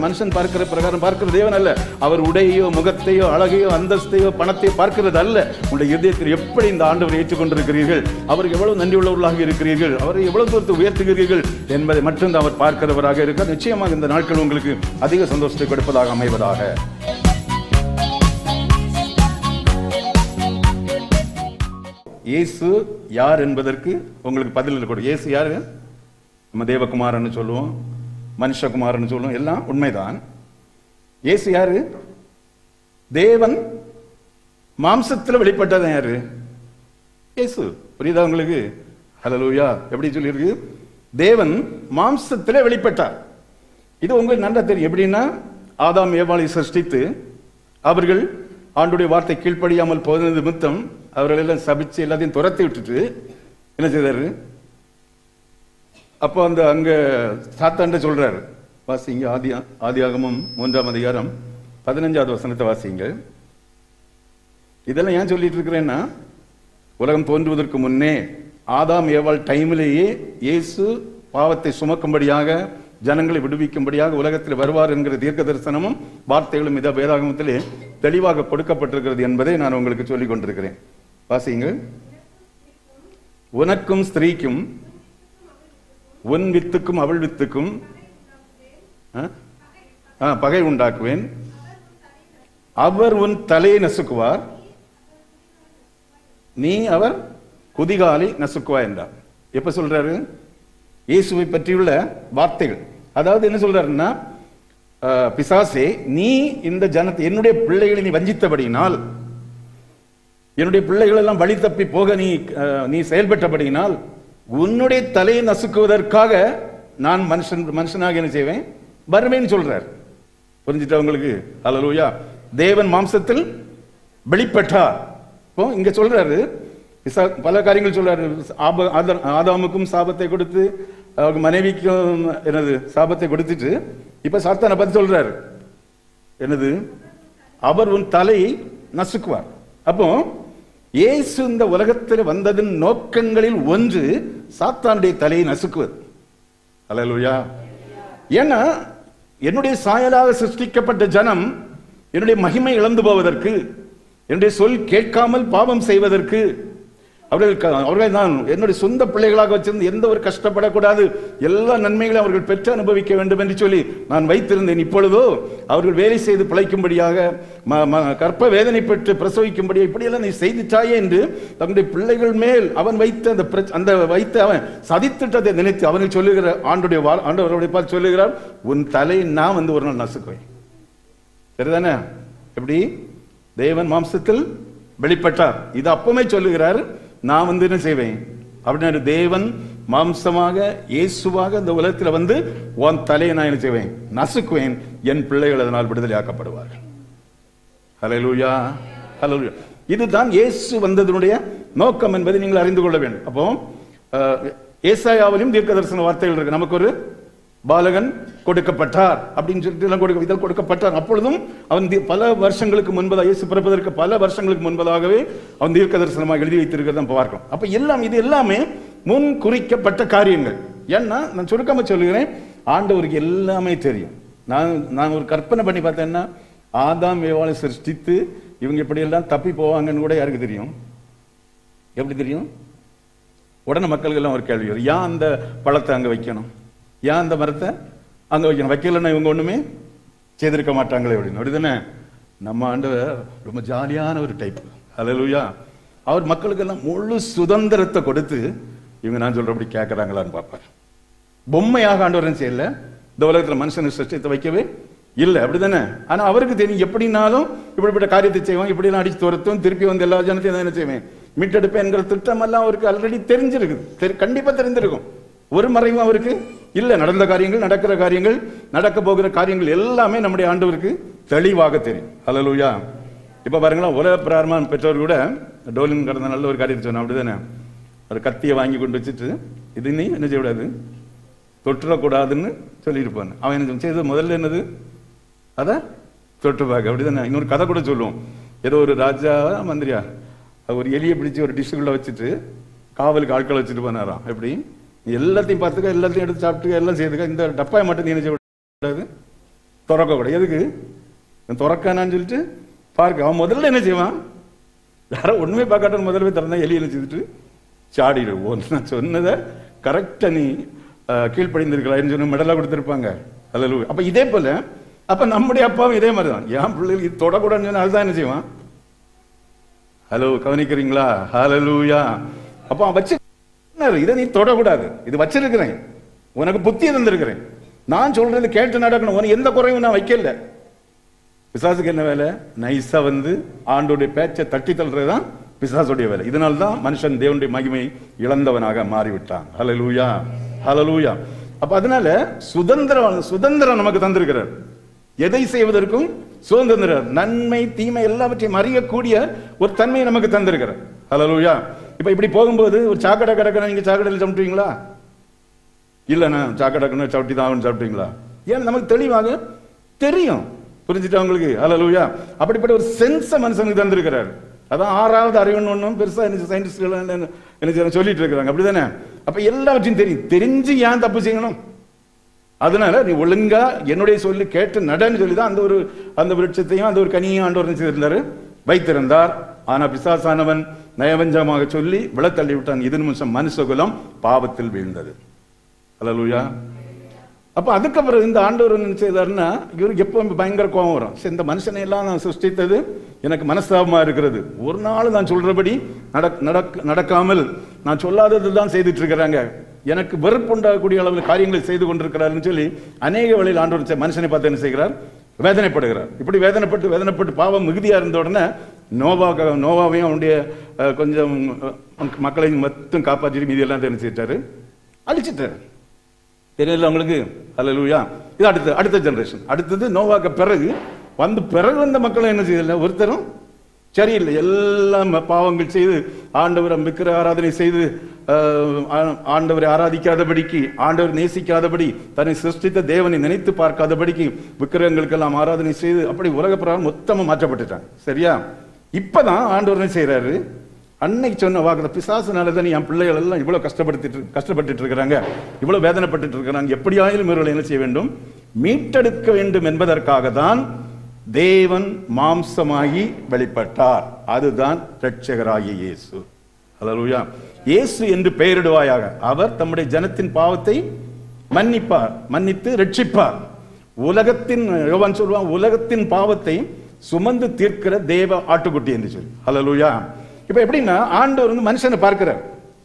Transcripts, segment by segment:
மனுஷன் பார்க்கிற பிரகாரம் பார்க்கிற தேவன் அல்ல அவர் உடையோ முகத்தையோ அழகையோ அந்தஸ்தையோ பணத்தையோ பார்க்கிறது அல்ல உங்களுடைய இதயத்தில் எப்படி இந்த ஆண்டவரை ஏற்றுக்கொண்டிருக்கிறீர்கள் அவருக்கு எவ்வளவு நன்றி உள்ளவர்களாக இருக்கிறீர்கள் அவரை எவ்வளவு தூரத்தை உயர்த்துகிறீர்கள் என்பதை மட்டும் அவர் பார்க்கிறவராக இருக்க நிச்சயமாக இந்த நாட்கள் உங்களுக்கு அதிக சந்தோஷத்தை கொடுப்பதாக அமைவதாக இயேசு யார் என்பதற்கு உங்களுக்கு பதில் இருக்கக்கூடும் இயேசு யாரு நம்ம தேவகுமாரன்னு சொல்லுவோம் மனுஷகுமாரன்னு சொல்லுவோம் எல்லாம் உண்மைதான் இயேசு யாரு தேவன் மாம்சத்துல வெளிப்பட்டதான் யாரு இயேசு புரியுதா உங்களுக்கு ஹalleluya எப்படி சொல்லியிருக்கு தேவன் மாம்சத்திலே வெளிப்பட்டார் இது உங்களுக்கு நல்லா தெரியும் எப்படின்னா ஆதாம் ஏவாளை சிருஷ்டித்து அவர்கள் ஆண்டுடைய வார்த்தை கீழ்ப்படியாமல் போனது நிமித்தம் அவர்கள் எல்லாம் சபிச்சு எல்லாத்தையும் துரத்தி விட்டுட்டு என்ன செய்தாரு அப்போ அந்த அங்க சாத்தாண்ட சொல்றாரு வாசிங்க ஆதி ஆதியாகமம் மூன்றாம் அதிகாரம் பதினஞ்சாவது வசனத்தை வாசிங்க இதெல்லாம் ஏன் சொல்லிட்டு இருக்கிறேன்னா உலகம் தோன்றுவதற்கு முன்னே ஆதாம் ஏவாள் டைமிலேயே இயேசு பாவத்தை சுமக்கும்படியாக ஜனங்களை விடுவிக்கும்படியாக உலகத்தில் வருவார் என்கிற தீர்க்க தரிசனமும் வார்த்தைகளும் இத வேதாகமத்திலே தெளிவாக கொடுக்கப்பட்டிருக்கிறது என்பதை நான் உங்களுக்கு சொல்லிக் கொண்டிருக்கிறேன் வாசியுங்கள் உனக்கும் ஸ்திரீக்கும் உன் வித்துக்கும் அவள் வித்துக்கும் ஆ? ஆ, பகை உண்டாக்குவேன் அவர் உன் தலையை நசுக்குவார் நீ அவர் குதிகாலை நசுக்குவா என்றார் எப்ப சொல்றாரு இயேசுவை பற்றியுள்ள வார்த்தைகள் அதாவது என்ன சொல்றாருன்னா ஆ, பிசாசே நீ இந்த ஜனத்தை என்னுடைய பிள்ளைகளை நீ வஞ்சித்தபடியினால் என்னுடைய பிள்ளைகள் எல்லாம் வழி தப்பி போக நீ அஹ், நீ செயல்பட்டபடியினால் உன்னுடைய தலையை நசுக்குவதற்காக நான் மனுஷன் மனுஷனாக என்ன செய்வேன் வருவேன்னு சொல்றார் புரிஞ்சுட்டா உங்களுக்கு ஹalleluya தேவன் மாம்சத்தில் வெளிப்பட்டார் இப்போ இங்க சொல்றாரு இசா- பல காரியங்கள் சொல்றாரு ஆப- ஆத- ஆதாமுக்கும் சாபத்தை கொடுத்து அவங்க மனைவிக்கும் என்னது சாபத்தை கொடுத்துட்டு இப்ப சாத்தானை பத்தி சொல்றாரு என்னது அவர் உன் தலையை நசுக்குவார் அப்போ இயேசு இந்த உலகத்தில் வந்ததின் நோக்கங்களில் ஒன்று சாத்தானுடைய தலையை நசுக்குவது அல்லேலூயா ஏன்னா என்னுடைய சாயலாக சிருஷ்டிக்கப்பட்ட ஜனம் என்னுடைய மகிமை இழந்து போவதற்கு என்னுடைய சொல் கேட்காமல் பாவம் செய்வதற்கு அவர்கள் க- அவர்கள் நான் என்னுடைய சொந்த பிள்ளைகளாக வச்சிருந்து எந்த ஒரு கஷ்டப்படக்கூடாது எல்லா நன்மைகளையும் அவர்கள் பெற்று அனுபவிக்க வேண்டும் என்று சொல்லி நான் வைத்திருந்தேன் இப்பொழுதோ அவர்கள் வேலை செய்து பிழைக்கும்படியாக ம- ம- கற்ப வேதனை பெற்று பிரசவிக்கும்படியாக இப்படியெல்லாம் நீ செய்துட்டாயே என்று தன்னுடைய பிள்ளைகள் மேல் அவன் வைத்த அந்த பிரச்ச- அந்த வைத்து அவன் சதித்திட்டத்தை நினைத்து அவனுக்கு சொல்லுகிற ஆண்டுடைய வா- ஆண்டவருடைய பார்த்து சொல்லுகிறார் உன் தலையை நான் வந்து ஒரு நாள் நசுக்குவேன் சரிதானே எப்படி தேவன் மாம்சத்தில் வெளிப்பட்டார் இது அப்பமே சொல்லுகிறார் நான் வந்து என்ன செய்வேன் அப்படின்னா தேவன் மாம்சமாக இயேசுவாக இந்த உலகத்தில் வந்து உன் தலையை நான் என்ன செய்வேன் நசுக்குவேன் என் பிள்ளைகள் அதனால் விடுதலையாக்கப்படுவார்கள் ஹalleluya ஹalleluya இதுதான் இயேசு வந்ததனுடைய நோக்கம் என்பதை நீங்கள் அறிந்து கொள்ள வேண்டும் அப்போ அஹ், ஏசாயாவிலும் தீர்க்க தரிசன வார்த்தைகள் இருக்கு நமக்கு ஒரு பாலகன் கொடுக்கப்பட்டார் அப்படின்னு சொல்லிட்டு எல்லாம் கொடுக்க இதில் கொடுக்கப்பட்டார் அப்பொழுதும் அவன் தி- பல வருஷங்களுக்கு முன்பதாக இயேசு பிறப்பதற்கு பல வருஷங்களுக்கு முன்பதாகவே அவன் தீர்க்க தரிசனமாக எழுதி வைத்திருக்கிறத நம்ம பார்க்கிறோம் அப்ப எல்லாம் இது எல்லாமே முன் குறிக்கப்பட்ட காரியங்கள் ஏன்னா நான் சுருக்கமா சொல்லுகிறேன் ஆண்டவருக்கு எல்லாமே தெரியும் நான் நான் ஒரு கற்பனை பண்ணி பார்த்தேன்னா ஆதாம் ஏவாளை சிருஷ்டித்து இவங்க இப்படியெல்லாம் தப்பி போவாங்கன்னு கூட யாருக்கு தெரியும் எப்படி தெரியும் உடனே மக்களுக்கு எல்லாம் ஒரு கேள்வி வரும் ஏன் அந்த பழத்தை அங்க வைக்கணும் ஏன் அந்த மரத்தை அங்க வைக்கணும் வைக்கலன்னா இவங்க ஒண்ணுமே செய்திருக்க மாட்டாங்களே அப்படின்னு அப்படிதானே நம்ம ஆண்டவர் ரொம்ப ஜாலியான ஒரு டைப் ஹalleluya அவர் மக்களுக்கெல்லாம் முழு சுதந்திரத்தை கொடுத்து இவங்க நான் சொல்றபடி கேட்கறாங்களான்னு பார்ப்பார் பொம்மையாக ஆண்டவரன் செய்யல இந்த உலகத்துல மனுஷனை சிருஷ்டித்து வைக்கவே இல்லை அப்படிதானே ஆனா அவருக்கு தெரியும் எப்படினாலும் இப்படிப்பட்ட காரியத்தை செய்வான் இப்படிலாம் அடிச்சு துரத்தும் திருப்பி வந்து எல்லா ஜனத்தையும் தான் என்ன செய்வேன் மீட்டெடுப்பேன் என்கிற திட்டம் எல்லாம் அவருக்கு ஆல்ரெடி தெரிஞ்சிருக்குது தெரி- கண்டிப்பா தெரிஞ்சிருக்கும் ஒரு மறைவும் அவருக்கு இல்ல நடந்த காரியங்கள் நடக்கிற காரியங்கள் நடக்க போகிற காரியங்கள் எல்லாமே நம்முடைய ஆண்டவருக்கு தெளிவாக தெரியும் ஹalleluya இப்ப பாருங்களேன் உலக பிராரமான பெற்றோர் கூட டோலின் கடந்த நல்ல ஒரு காரியத்தை சொன்னா அப்படிதானே ஒரு கத்தியை வாங்கி கொண்டு வச்சுட்டு இது நீ என்ன செய்யக்கூடாது தொட்டுறக்கூடாதுன்னு சொல்லியிருப்பான் அவன் என்ன செய்தது முதல்ல என்னது அத தொட்டு பார்க்க அப்படிதானே இன்னொரு கதை கூட சொல்லுவோம் ஏதோ ஒரு ராஜா மந்திரியா ஒரு எலியை பிடிச்சு ஒரு டிஷ்ஷுக்குள்ள வச்சுட்டு காவலுக்கு ஆட்கள் வச்சுட்டு போனாராம் எப்படி நீ எல்லாத்தையும் பார்த்துக்க எல்லாத்தையும் எடுத்து சாப்பிட்டுக்க எல்லாம் செய்துக்க இந்த டப்பாயை மட்டும் நீ என்ன செய்யக்கூடாது திறக்கக்கூடாது எதுக்கு இவன் திறக்கானான்னு சொல்லிட்டு பார்க்க அவன் முதல்ல என்ன செய்வான் யாரோ ஒண்ணுமே பார்க்காட்டும் முதல்ல போய் திறந்தா எலி என்ன செய்துட்டு சாடிடுவோம் நான் சொன்னதை கரெக்டா நீ அஹ், கீழ்ப்படிந்திருக்கிறாய்ன்னு சொல்லி மெடலாக கொடுத்துருப்பாங்க அல்ல அப்ப இதே போல அப்ப நம்முடைய அப்பாவும் இதே மாதிரி தான் என் பிள்ளைகள் இது தொடக்கூடாதுன்னு சொன்னா அதுதான் என்ன செய்வான் ஹலோ கவனிக்கிறீங்களா ஹalleluya அப்ப அவன் வச்சு இதை நீ தொடக்கூடாது இது வச்சிருக்கிறேன் உனக்கு புத்தி தந்திருக்கிறேன் நான் சொல்றது கேட்டு நடக்கணும் உனக்கு எந்த குறையும் நான் வைக்கல பிசாசுக்கு என்ன வேலை நைஸா வந்து ஆண்டோடைய பேச்சை தட்டி தள்ளுறதுதான் பிசாசுடைய வேலை இதனால தான் மனுஷன் தேவனுடைய மகிமை இழந்தவனாக மாறிவிட்டான் ஹalleluya ஹalleluya அப்ப அதனால சுதந்திரம் சுதந்திரம் நமக்கு தந்திருக்கிறார் எதை செய்வதற்கும் சுதந்திரம் நன்மை தீமை எல்லாவற்றையும் அறியக்கூடிய ஒரு தன்மையை நமக்கு தந்திருக்கிறார் ஹalleluya இப்ப இப்படி போகும்போது ஒரு சாக்கடை கிடக்கிற நீங்க சாக்கடையில் சமைட்டுவீங்களா இல்லைண்ணா சாக்கடைக்குன்னு சவுட்டி தான் சாப்பிட்டீங்களா ஏன் நமக்கு தெளிவாக தெரியும் புரிஞ்சுட்டா உங்களுக்கு ஹalleluya அப்படிப்பட்ட ஒரு சென்ஸை மனுஷனுக்கு தந்திருக்கிறார் அதான் ஆறாவது அறிவுன்னு ஒன்றும் பெருசா என்ன சயின்டிஸ்ட்கள் என்ன என்ன செய்யணும் சொல்லிட்டு இருக்கிறாங்க அப்படிதானே அப்ப எல்லாவற்றையும் தெரியும் தெரிஞ்சு ஏன் தப்பு செய்யணும் அதனால நீ ஒழுங்கா என்னுடைய சொல்லி கேட்டு நடன்னு சொல்லி தான் அந்த ஒரு அந்த விருட்சத்தையும் அந்த ஒரு கனியும் ஆண்டவர் என்ன செய்திருந்தாரு வைத்திருந்தார் ஆனா பிசாசானவன் நயவஞ்சமாக சொல்லி விழத்தள்ளி விட்டான் இது நிமிஷம் மனுஷகுலம் பாவத்தில் வீழ்ந்தது ஹalleluya அப்ப அதுக்கப்புறம் இந்த ஆண்டவர் என்ன செய்தாருன்னா இவருக்கு எப்போ பயங்கர கோபம் வரும் சரி இந்த மனுஷனை எல்லாம் நான் சிருஷ்டித்தது எனக்கு மனஸ்தாபமா இருக்கிறது ஒரு நாள் நான் சொல்றபடி நடக் நடக்க நடக்காமல் நான் சொல்லாதது தான் செய்துட்டு இருக்கிறாங்க எனக்கு வெறுப்பு உண்டாகக்கூடிய அளவில் காரியங்களை செய்து கொண்டிருக்கிறாருன்னு சொல்லி அநேக வழியில் ஆண்டவர் செ- மனுஷனை பார்த்து என்ன செய்கிறார் வேதனைப்படுகிறார் இப்படி வேதனைப்பட்டு வேதனைப்பட்டு பாவம் மிகுதியா இருந்த உடனே நோவா நோவாவையும் அவனுடைய அஹ், கொஞ்சம் அஹ், மக்களையும் மட்டும் காப்பாற்றிட்டு மீதி எல்லாம் என்ன செஞ்சிட்டாரு அழிச்சிட்டாரு தெரியல உங்களுக்கு அல்லேலூயா இது அடுத்த அடுத்த ஜெனரேஷன் அடுத்தது நோவாக்க பிறகு வந்து பிறகு வந்த மக்களை என்ன செய்யல ஒருத்தரும் சரியில்லை எல்லாம் பாவங்கள் செய்து ஆண்டவரை விக்கிர ஆராதனை செய்து ஆஹ், ஆ- ஆண்டவரை ஆராதிக்காதபடிக்கு ஆண்டவர் நேசிக்காதபடி தன்னை சிருஷ்டித்த தேவனை நினைத்து பார்க்காதபடிக்கு விக்கிரகங்களுக்கெல்லாம் ஆராதனை செய்து அப்படி உலக பிரகாரம் மொத்தமா மாற்றப்பட்டுட்டாங்க சரியா இப்பதான் ஆண்டவர் என்ன செய்யறாரு அன்னைக்கு சொன்ன வாக்குல பிசாசுனால தான் என் பிள்ளைகள் எல்லாம் இவ்வளவு கஷ்டப்படுத்திட்டு கஷ்டப்பட்டுட்டு இருக்கிறாங்க இவ்வளவு வேதனைப்பட்டுட்டு இருக்கிறாங்க எப்படியாயிலும் இவர்களை என்ன செய்ய வேண்டும் மீட்டெடுக்க வேண்டும் என்பதற்காக தான் தேவன் மாம்சமாகி வெளிப்பட்டார் அதுதான் இரட்சகராகிய இயேசு ஹalleluya இயேசு என்று பெயரிடுவாயாக அவர் தம்முடைய ஜனத்தின் பாவத்தை மன்னிப்பார் மன்னித்து ரட்சிப்பார் உலகத்தின் யோவான் சொல்வான் உலகத்தின் பாவத்தை சுமந்து தீர்க்கிற தேவ ஆட்டுக்குட்டி என்று சொல்லி ஹalleluya இப்ப எப்படின்னா ஆண்டவர் வந்து மனுஷனை பார்க்கிறார்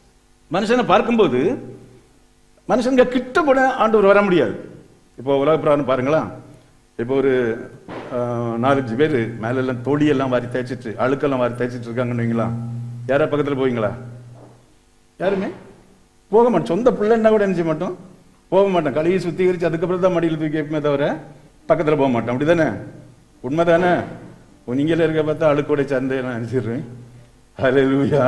மனுஷனை பார்க்கும்போது மனுஷங்க கிட்ட கூட ஆண்டவர் வர முடியாது இப்போ உலக பிரகாரம் பாருங்களா இப்போ ஒரு ஆஹ், நாலஞ்சு பேர் மேல எல்லாம் தொடியெல்லாம் வாரி தேய்ச்சிட்டு அழுக்கெல்லாம் வாரி தேய்ச்சிட்டு இருக்காங்கன்னு வைங்களா யாரா பக்கத்துல போவீங்களா யாருமே போக மாட்டோம் சொந்த பிள்ளைன்னா கூட என்ன செய்ய மாட்டோம் போக மாட்டோம் கழுவி சுத்திகரிச்சு அதுக்கப்புறம் தான் மடியில் தூக்கி வைப்போமே தவிர பக்கத்துல போக மாட்டோம் அப்படிதானே உண்மைதானே நீங்களே இருக்க பார்த்தா அழுக்கோட சேர்ந்து நான் நினைச்சிடுறேன் ஹalleluya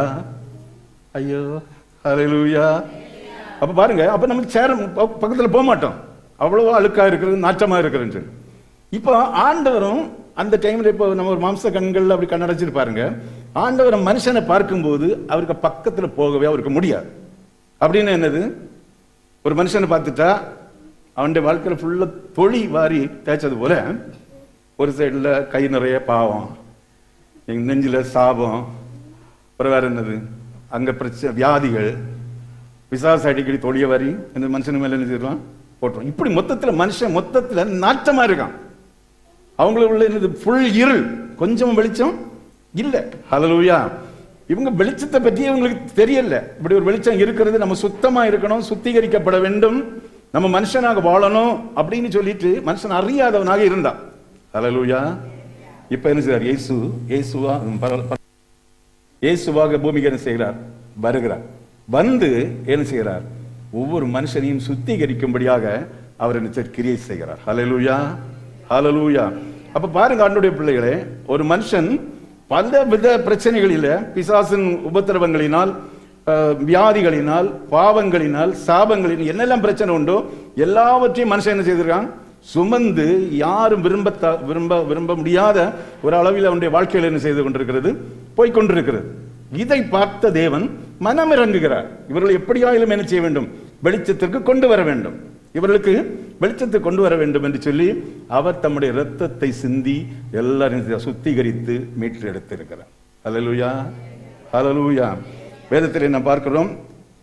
ஐயோ ஹalleluya அப்ப பாருங்க அப்ப நமக்கு சேர ப- பக்கத்துல போக மாட்டோம் அவ்வளவோ அழுக்கா இருக்கிறது நாற்றமா இருக்கிறதுன்னு சொல்லி இப்போ ஆண்டவரும் அந்த டைம்ல இப்போ நம்ம ஒரு மாம்ச கண்கள்ல அப்படி கண்ணடைச்சிட்டு பாருங்க ஆண்டவர் மனுஷனை பார்க்கும்போது அவருக்கு பக்கத்துல போகவே அவருக்கு முடியாது அப்படின்னு என்னது ஒரு மனுஷனை பார்த்துட்டா அவனுடைய வாழ்க்கையில ஃபுல்லா தொழி வாரி தேய்ச்சது போல ஒரு சைடுல கை நிறைய பாவம் எங்க நெஞ்சில சாபம் அப்புறம் வேற என்னது அங்க பிரச்சனை வியாதிகள் பிசாசு அடிக்கடி தொழிய வாரி இந்த மனுஷன் மேல என்ன செய்யலாம் போட்டுரும் இப்படி மொத்தத்துல மனுஷன் மொத்தத்துல நாட்டமா இருக்கான் அவங்களுக்குள்ள என்னது ஃபுல் இருள் கொஞ்சம் வெளிச்சம் இல்ல ஹalleluya இவங்க வெளிச்சத்தை பற்றி இவங்களுக்கு தெரியல இப்படி ஒரு வெளிச்சம் இருக்கிறது நம்ம சுத்தமா இருக்கணும் சுத்திகரிக்கப்பட வேண்டும் நம்ம மனுஷனாக வாழணும் அப்படின்னு சொல்லிட்டு மனுஷன் அறியாதவனாக இருந்தான் ஹalleluya இப்ப என்ன செய்றார் இயேசு இயேசுவா பரவ- பரவ- இயேசுவாக பூமிக்கு என்ன செய்கிறார் வருகிறார் வந்து என்ன செய்கிறார் ஒவ்வொரு மனுஷனையும் சுத்திகரிக்கும்படியாக அவர் என்ன செய்ய- கிரியை செய்கிறார் ஹalleluya ஹalleluya அப்ப பாருங்க ஆண்டுடைய பிள்ளைகளே ஒரு மனுஷன் பல வித பிரச்சனைகளில பிசாசின் உபத்திரவங்களினால் அஹ், வியாதிகளினால் பாவங்களினால் சாபங்களினால் என்னெல்லாம் பிரச்சனை உண்டோ எல்லாவற்றையும் மனுஷன் என்ன செய்திருக்கான் சுமந்து யாரும் விரும்ப விரும்ப விரும்ப முடியாத ஒரு அளவில் அவனுடைய வாழ்க்கையில் என்ன செய்து கொண்டிருக்கிறது போய்க் கொண்டிருக்கிறது இதை பார்த்த தேவன் மனம் இறங்குகிறார் இவர்கள் எப்படியாயிலும் என்ன செய்ய வேண்டும் வெளிச்சத்திற்கு கொண்டு வர வேண்டும் இவர்களுக்கு வெளிச்சத்தை கொண்டு வர வேண்டும் என்று சொல்லி அவர் தம்முடைய இரத்தத்தை சிந்தி எல்லாரையும் சுத்திகரித்து மீட்டு எடுத்திருக்கிறார் ஹalleluya ஹalleluya வேதத்தில் நாம் பார்க்கிறோம்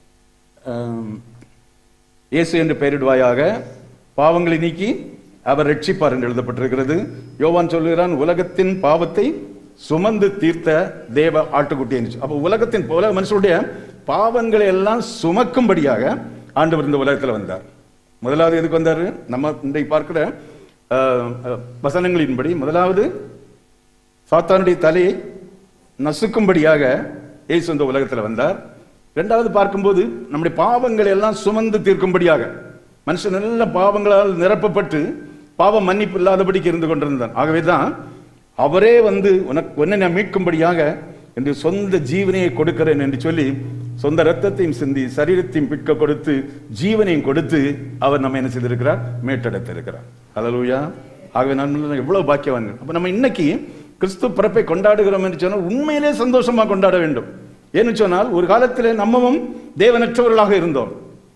ஆம், இயேசு என்று பெயரிடுவாயாக பாவங்களை நீக்கி அவர் ரட்சிப்பார் என்று எழுதப்பட்டிருக்கிறது யோவான் சொல்லுகிறான் உலகத்தின் பாவத்தை சுமந்து தீர்த்த தேவ ஆட்டுக்குட்டி என்று அப்போ உலகத்தின் உலக மனுஷனுடைய பாவங்களை எல்லாம் சுமக்கும்படியாக ஆண்டவர் இந்த உலகத்தில் வந்தார் முதலாவது எதுக்கு வந்தார் நம்ம இன்றைக்கு பார்க்கிற ஆஹ், ஆஹ், வசனங்களின்படி முதலாவது சாத்தானுடைய தலையை நசுக்கும்படியாக இயேசு இந்த உலகத்தில் வந்தார் இரண்டாவது பார்க்கும்போது நம்முடைய பாவங்களை எல்லாம் சுமந்து தீர்க்கும்படியாக மனுஷன் நல்ல பாவங்களால் நிரப்பப்பட்டு பாவம் மன்னிப்பு இல்லாதபடிக்கு இருந்து கொண்டிருந்தான் ஆகவே தான் அவரே வந்து உனக்கு உன்னை நான் மீட்கும்படியாக என்று சொந்த ஜீவனையை கொடுக்கிறேன் என்று சொல்லி சொந்த ரத்தத்தையும் சிந்தி சரீரத்தையும் பிட்க கொடுத்து ஜீவனையும் கொடுத்து அவர் நம்ம என்ன செய்திருக்கிறார் மீட்டெடுத்திருக்கிறார் ஹalleluya ஆகவே நம்ம எவ்வளவு பாக்கியவான்கள் அப்ப நம்ம இன்னைக்கு கிறிஸ்து பிறப்பை கொண்டாடுகிறோம் என்று சொன்னால் உண்மையிலே சந்தோஷமா கொண்டாட வேண்டும் ஏன்னு சொன்னால் ஒரு காலத்திலே நம்மவும் தேவனற்றவர்களாக இருந்தோம்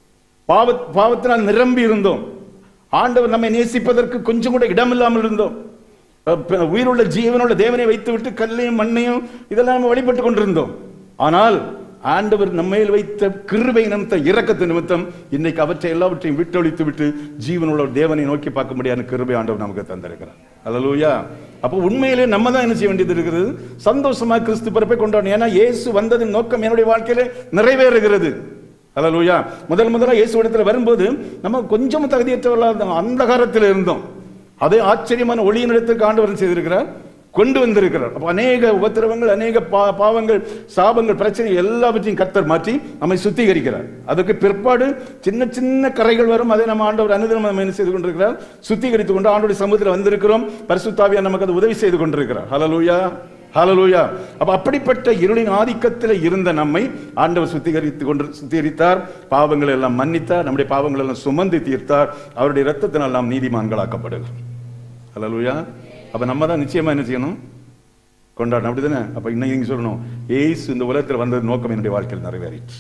பாவ பாவத்தினால் நிரம்பி இருந்தோம் ஆண்டவர் நம்மை நேசிப்பதற்கு கொஞ்சம் கூட இடமில்லாமல் இருந்தோம் அஹ் ப- உயிருள்ள ஜீவனுள்ள தேவனை வைத்துவிட்டு கல்லையும் மண்ணையும் இதெல்லாம் நம்ம வழிபட்டு கொண்டிருந்தோம் ஆனால் ஆண்டவர் நம்மையில் வைத்த கிருபை நிமித்தம் இரக்கத்து நிமித்தம் இன்னைக்கு அவற்றை எல்லாவற்றையும் விட்டொழித்து விட்டு ஜீவனுள்ள ஒரு தேவனை நோக்கி பார்க்க முடியாத கிருபை ஆண்டவர் நமக்கு தந்திருக்கிறார் அல்லலூயா அப்போ உண்மையிலே நம்ம தான் என்ன செய்ய வேண்டியது இருக்கிறது சந்தோஷமா கிறிஸ்து பிறப்பை கொண்டாடணும் ஏன்னா இயேசு வந்ததின் நோக்கம் என்னுடைய வாழ்க்கையில நிறைவேறுகிறது அல்லலூயா முதல் முதல்ல இயேசு இடத்துல வரும்போது நம்ம கொஞ்சம் தகுதியற்றவர்களாக இருந்தோம் அந்த காலத்தில் இருந்தோம் அதே ஆச்சரியமான ஒளியின் இடத்துக்கு ஆண்டவர் செய்திருக்கிறார் கொண்டு வந்திருக்கிறார் அப்ப அநேக உபத்திரவங்கள் அநேக பா- பாவங்கள் சாபங்கள் பிரச்சனை எல்லாவற்றையும் கர்த்தர் மாற்றி நம்மை சுத்திகரிக்கிறார் அதுக்கு பிற்பாடு சின்ன சின்ன கரைகள் வரும் அதை நம்ம ஆண்டவர் அனுதினம் நம்ம என்ன செய்து கொண்டிருக்கிறார் சுத்திகரித்துக் கொண்டு ஆண்டோடைய சமூகத்தில் வந்திருக்கிறோம் பரிசுத்தாவியா நமக்கு அது உதவி செய்து கொண்டிருக்கிறார் ஹalleluya ஹalleluya அப்ப அப்படிப்பட்ட இருளின் ஆதிக்கத்தில் இருந்த நம்மை ஆண்டவர் சுத்திகரித்து கொண்டு சுத்திகரித்தார் பாவங்களை எல்லாம் மன்னித்தார் நம்முடைய பாவங்களை எல்லாம் சுமந்து தீர்த்தார் அவருடைய இரத்தத்தினால் நாம் நீதிமான்களாக்கப்படுகிறோம் ஹalleluya அப்ப நம்ம தான் நிச்சயமா என்ன செய்யணும் கொண்டாடணும் அப்படிதானே அப்ப இன்னைக்கு நீங்க சொல்லணும் ஏசு இந்த உலகத்தில் வந்தது நோக்கம் என்னுடைய வாழ்க்கையில் நிறைவேறிற்று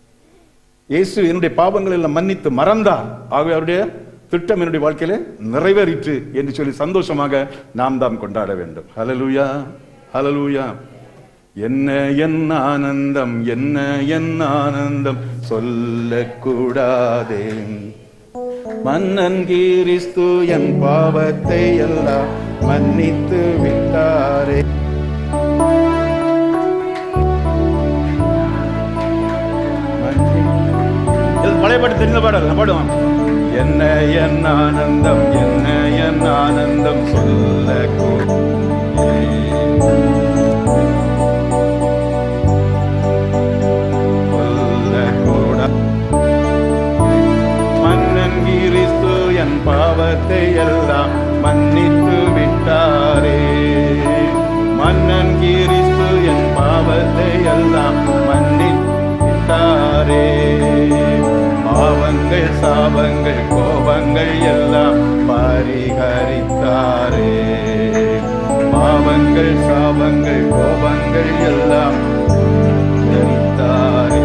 இயேசு என்னுடைய பாவங்களை எல்லாம் மன்னித்து மறந்தார் ஆகவே அவருடைய திட்டம் என்னுடைய வாழ்க்கையில நிறைவேறிற்று என்று சொல்லி சந்தோஷமாக நாம் தாம் கொண்டாட வேண்டும் ஹalleluya ஹalleluya என்ன என் ஆனந்தம் என்ன என் ஆனந்தம் சொல்லக்கூடாதே மன்னன் கிறிஸ்து என் பாவத்தை எல்லாம் மன்னித்து விட்டாரே இது பழைய பாட்டு தெரிந்த பாடல் நான் பாடுவான் என்ன என் ஆனந்தம் என்ன என் ஆனந்தம் சொல்ல மன்னன் கிறிஸ்து என் பாவத்தை எல்லாம் மன்னித்து விட்டாரே மன்னன் கிறிஸ்து என் பாவத்தை எல்லாம் மன்னித்து விட்டாரே பாவங்கள் சாபங்கள் கோபங்கள் எல்லாம் பரிகரித்தாரே பாவங்கள் சாபங்கள் கோபங்கள் எல்லாம் பரிகரித்தாரே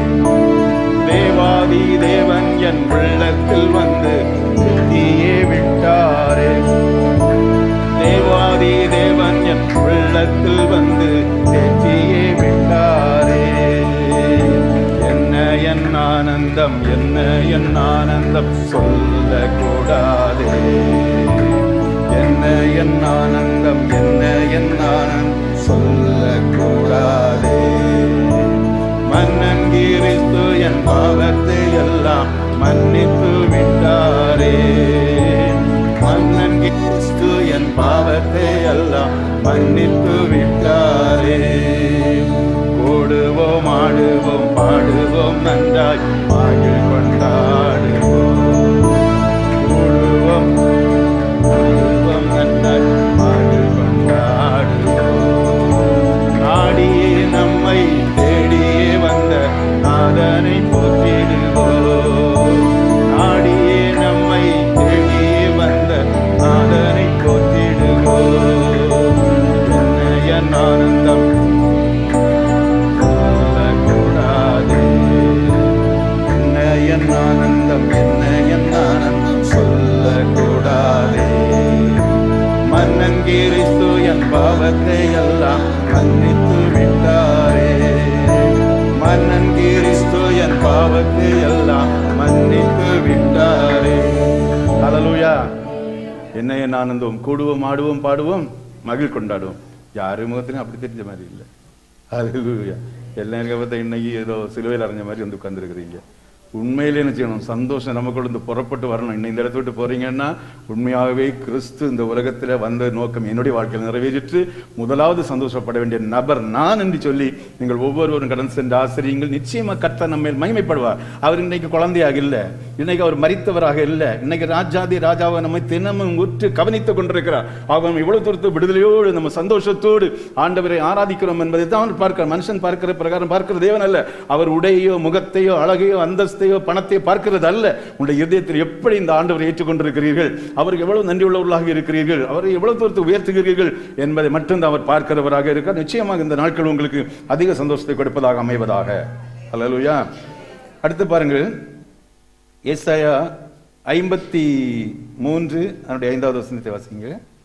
தேவாதி தேவன் என் உள்ளத்தில் வந்து எத்தியே விட்டாரே தேவாதி தேவன் என் உள்ளத்தில் வந்து எத்தியே விட்டாரே என்ன என் ஆனந்தம் என்ன என் ஆனந்தம் சொல்லக்கூடாதே என்ன என் ஆனந்தம் என்ன என் ஆனந்தம் சொல்லக்கூடாதே மன்னன் கிறிஸ்து என் பாவத்தை எல்லாம் மன்னித்து விட்டாரே மன்னன் கிறிஸ்து என் பாவத்தை எல்லாம் மன்னித்து விட்டாரே கூடுவோம் ஆடுவோம் பாடுவோம் நன்றாய் மகிழ் கொண்டாடுவோம் கூடுவோம் ஆடுவோம் நன்றாய் மகிழ் கொண்டாடுவோம் நாடியே நம்மை தேடியே வந்த நாதனை போற்றிடுவோம் நாடியே நம்மை தேடியே வந்த நாதனை போற்றிடுவோம் என்ன என் ஆனந்தம் சொல்லக்கூடாதே என்ன கிறிஸ்து என் பாவத்தை எல்லாம் மன்னித்து விட்டாரே மன்னன் கிறிஸ்து என் பாவத்தை எல்லாம் மன்னித்து விட்டாரே ஹalleluya என்னைய ஆனந்தம் கூடுவோம் ஆடுவோம் பாடுவோம் மகிழ் கொண்டாடுவோம் யாரு முகத்திலும் அப்படி தெரிஞ்ச மாதிரி இல்லை ஹalleluya எல்லாம் இருக்க பார்த்தா இன்னைக்கு ஏதோ சிலுவையில் அரைஞ்ச மாதிரி வந்து உட்கார்ந்துருக்கிறீங்க உண்மையிலே என்ன செய்யணும் சந்தோஷம் நமக்குள்ள இருந்து புறப்பட்டு வரணும் இன்னும் இந்த இடத்த விட்டு போறீங்கன்னா உண்மையாகவே கிறிஸ்து இந்த உலகத்துல வந்த நோக்கம் என்னுடைய வாழ்க்கையில் நிறைவேறிற்று முதலாவது சந்தோஷப்பட வேண்டிய நபர் நான் என்று சொல்லி நீங்கள் ஒவ்வொருவரும் கடன் சென்ற ஆசிரியங்கள் நிச்சயமா கர்த்தர் நம்ம மேல் மகிமைப்படுவார் அவர் இன்னைக்கு குழந்தையாக இல்லை இன்னைக்கு அவர் மரித்தவராக இல்லை இன்னைக்கு ராஜாதி ராஜாவை நம்மை தினமும் உற்று கவனித்துக் கொண்டிருக்கிறார் அவன் இவ்வளவு தூரத்து விடுதலையோடு நம்ம சந்தோஷத்தோடு ஆண்டவரை ஆராதிக்கிறோம் என்பதை தான் அவர் பார்க்கிறார் மனுஷன் பார்க்கிற பிரகாரம் பார்க்கிற தேவன் அல்ல அவர் உடையோ முகத்தையோ அழகையோ அந்தஸ்தையோ பணத்தையோ பார்க்கிறது அல்ல உங்களுடைய இதயத்தில் எப்படி இந்த ஆண்டவரை ஏற்றுக்கொண்டிருக்கிறீர்கள் அவருக்கு எவ்வளவு நன்றி உள்ளவர்களாக இருக்கிறீர்கள் அவரை எவ்வளவு தூரத்துக்கு உயர்த்துகிறீர்கள் என்பதை மட்டும்தான் அவர் பார்க்கிறவராக இருக்கார் நிச்சயமாக இந்த நாட்கள் உங்களுக்கு அதிக சந்தோஷத்தை கொடுப்பதாக அமைவதாக அல்லேலூயா அடுத்து பாருங்கள் ஏசாயா ஐம்பத்தி மூன்று அதனுடைய ஐந்தாவது வசனத்தை வாசிங்க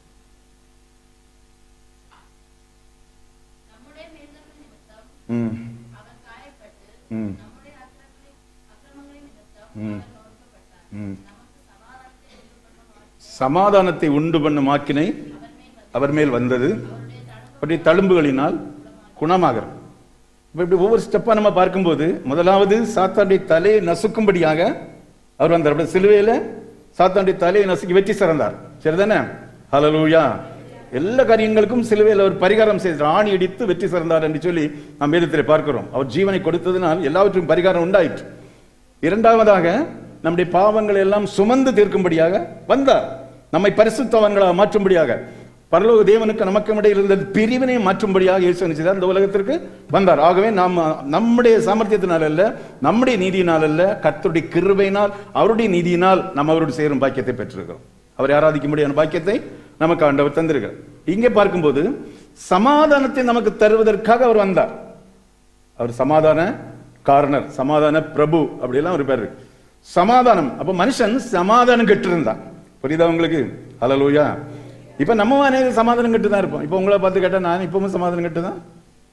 நம்முடைய மீறுதல்கள் நிமித்தம் ம் அவர் காயப்பட்டு ம் நம்முடைய அக்கிரமங்களின் அக்கிரமங்களின் நிமித்தம் ம். அவர் நொறுக்கப்பட்டார் ம் நமக்கு சமாதானத்தை உண்டு பண்ணும் சமாதானத்தை உண்டு பண்ணும் ஆக்கினை அவர் மேல் வந்தது அப்படி தழும்புகளினால் குணமாகிறது இப்ப இப்படி ஒவ்வொரு ஸ்டெப்பா நம்ம பார்க்கும்போது முதலாவது சாத்தாண்டி தலையை நசுக்கும்படியாக அவர் வந்தார் அப்படி சிலுவையில சாத்தாண்டி தலையை நசுக்கி வெற்றி சிறந்தார் சரிதானே ஹalleluya எல்லா காரியங்களுக்கும் சிலுவையில் அவர் பரிகாரம் செய்தார் ஆணி இடித்து வெற்றி சிறந்தார் என்று சொல்லி நாம் வேதத்தில் பார்க்கிறோம் அவர் ஜீவனை கொடுத்ததினால் எல்லாவற்றுக்கும் பரிகாரம் உண்டாயிற்று இரண்டாவதாக நம்முடைய பாவங்களை எல்லாம் சுமந்து தீர்க்கும்படியாக வந்தார் நம்மை பரிசுத்தவன்களாக மாற்றும்படியாக பரலோக தேவனுக்கு நமக்கு இடையில் இருந்த பிரிவினை மாற்றும்படியாக இயேசு என்ன செய்தார் இந்த உலகத்திற்கு வந்தார் ஆகவே நாம் நம்முடைய சாமர்த்தியத்தினால் அல்ல நம்முடைய நீதியினால் அல்ல கர்த்தருடைய கிருபையினால் அவருடைய நீதியினால் நாம் அவருடைய சேரும் பாக்கியத்தை பெற்றிருக்கிறோம் அவரை ஆராதிக்கும்படியான பாக்கியத்தை நமக்கு ஆண்டவர் தந்திருக்கிறார் இங்கே பார்க்கும்போது சமாதானத்தை நமக்கு தருவதற்காக அவர் வந்தார் அவர் சமாதான காரணர் சமாதான பிரபு அப்படியெல்லாம் ஒரு பேர் இருக்கு சமாதானம் அப்ப மனுஷன் சமாதானம் கெட்டு இருந்தான் புரியுதா உங்களுக்கு ஹalleluya இப்ப நம்ம அநேக சமாதானம் கெட்டு தான் இருப்போம் இப்ப உங்களை பார்த்து கேட்டா நான் இப்பவும் சமாதானம் கெட்டு தான்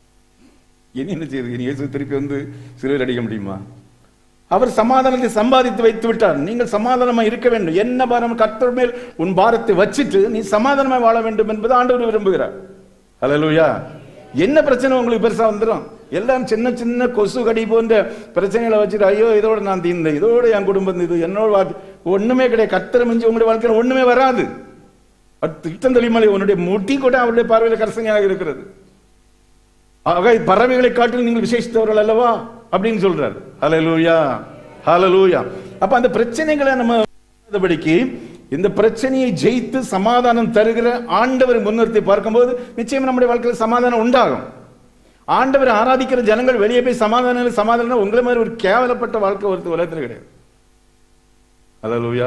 இனி என்ன செய்யுது இனி இயேசு திருப்பி வந்து சிலுவையில் அடிக்க முடியுமா அவர் சமாதானத்தை சம்பாதித்து வைத்து விட்டார் நீங்கள் சமாதானமா இருக்க வேண்டும் என்ன பாரம் கர்த்தர் மேல் உன் பாரத்தை வச்சிட்டு நீ சமாதானமா வாழ வேண்டும் என்பது ஆண்டவர் விரும்புகிறார் ஹalleluya என்ன பிரச்சனை உங்களுக்கு பெருசா வந்துடும் எல்லாம் சின்ன சின்ன கொசு கடி போன்ற பிரச்சனைகளை வச்சுட்டு ஐயோ இதோட நான் தீர்ந்தேன் இதோட என் குடும்பம் இது என்னோட வாழ்க்கை ஒண்ணுமே கிடையாது கர்த்தரை மிஞ்சி உங்களுடைய வாழ்க்கையில் ஒண்ணுமே வராது திட்டந்தளிமலை உன்னுடைய முட்டி கூட அவருடைய பார்வையில் கரசனையாக இருக்கிறது ஆக பறவைகளை காட்டில் நீங்கள் விசேஷித்தவர்கள் அல்லவா அப்படின்னு சொல்றாரு ஹalleluya ஹalleluya அப்ப அந்த பிரச்சனைகளை நம்ம படிக்கு இந்த பிரச்சனையை ஜெயித்து சமாதானம் தருகிற ஆண்டவரை முன்னிறுத்தி பார்க்கும்போது நிச்சயம் நம்முடைய வாழ்க்கையில் சமாதானம் உண்டாகும் ஆண்டவரை ஆராதிக்கிற ஜனங்கள் வெளியே போய் சமாதானம் இல்லை, சமாதானம் இல்லை. உங்களை மாதிரி ஒரு கேவலப்பட்ட வாழ்க்கை ஒரு உலகத்தில் கிடையாது ஹalleluya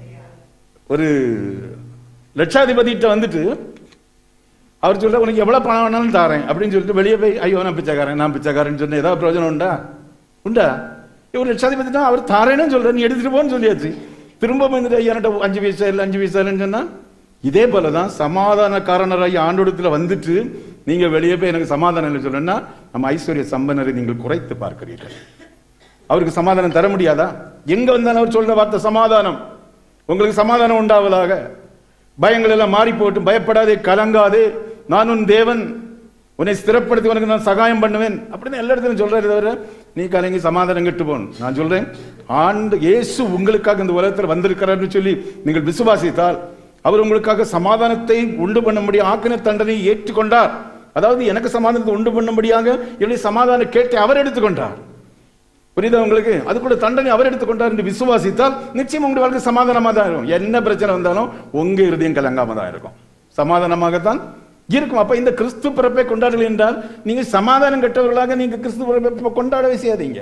ஒரு லட்சாதிபதிகிட்ட வந்துட்டு அவர் சொல்ற உனக்கு எவ்வளவு பணம் வேணாலும் தாரேன் அப்படின்னு சொல்லிட்டு வெளியே போய் ஐயோ நான் பிச்சைக்காரன் நான் பிச்சைக்காரன் சொன்ன ஏதாவது பிரயோஜனம் உண்டா உண்டா இவர் லட்சாதிபதி தான் அவர் தாரேன்னு சொல்ற நீ எடுத்துட்டு போன்னு சொல்லியாச்சு திரும்ப வந்துட்டு ஐயா என்கிட்ட அஞ்சு பைசா இல்லை அஞ்சு பைசா இல்லைன்னு சொன்னா இதே போலதான் சமாதானக்காரனராகி ஆண்டோடத்துல வந்துட்டு நீங்க வெளியே போய் எனக்கு சமாதானம் இல்லை சொல்றேன்னா நம்ம ஐஸ்வர்ய சம்பனரை நீங்கள் குறைத்து பார்க்கிறீர்கள் அவருக்கு சமாதானம் தர முடியாதா எங்க வந்தாலும் அவர் சொல்ற வார்த்தை சமாதானம் உங்களுக்கு சமாதானம் உண்டாவதாக பயங்கள் எல்லாம் மாறி போட்டும் பயப்படாதே கலங்காதே நான் உன் தேவன் உன்னை ஸ்திரப்படுத்தி உனக்கு நான் சகாயம் பண்ணுவேன் அப்படின்னு எல்லா இடத்துலையும் சொல்றாரு தவிர நீ கலங்கி சமாதானம் கெட்டு போகணும் நான் சொல்றேன் ஆண்டு இயேசு உங்களுக்காக இந்த உலகத்தில் வந்திருக்கிறார்னு சொல்லி நீங்கள் விசுவாசித்தால் அவர் உங்களுக்காக சமாதானத்தை உண்டு பண்ணும்படி ஆக்கின தண்டனை ஏற்றுக்கொண்டார் அதாவது எனக்கு சமாதானத்தை உண்டு பண்ணும்படியாக என்னுடைய சமாதானம் கேட்டு அவர் எடுத்துக்கொண்டார் புரியுதா உங்களுக்கு அதுக்குள்ள தண்டனை அவர் எடுத்துக்கொண்டார் என்று விசுவாசித்தால் நிச்சயம் உங்களுடைய வாழ்க்கை சமாதானமா தான் இருக்கும் என்ன பிரச்சனை வந்தாலும் உங்க இருதயம் கலங்காம தான் இருக்கும் சமாதானமாகத்தான் இருக்கும் அப்ப இந்த கிறிஸ்து பிறப்பை கொண்டாடல் என்றால் நீங்க சமாதானம் கெட்டவர்களாக நீங்க கிறிஸ்து பிறப்பை கொண்டாடவே செய்யாதீங்க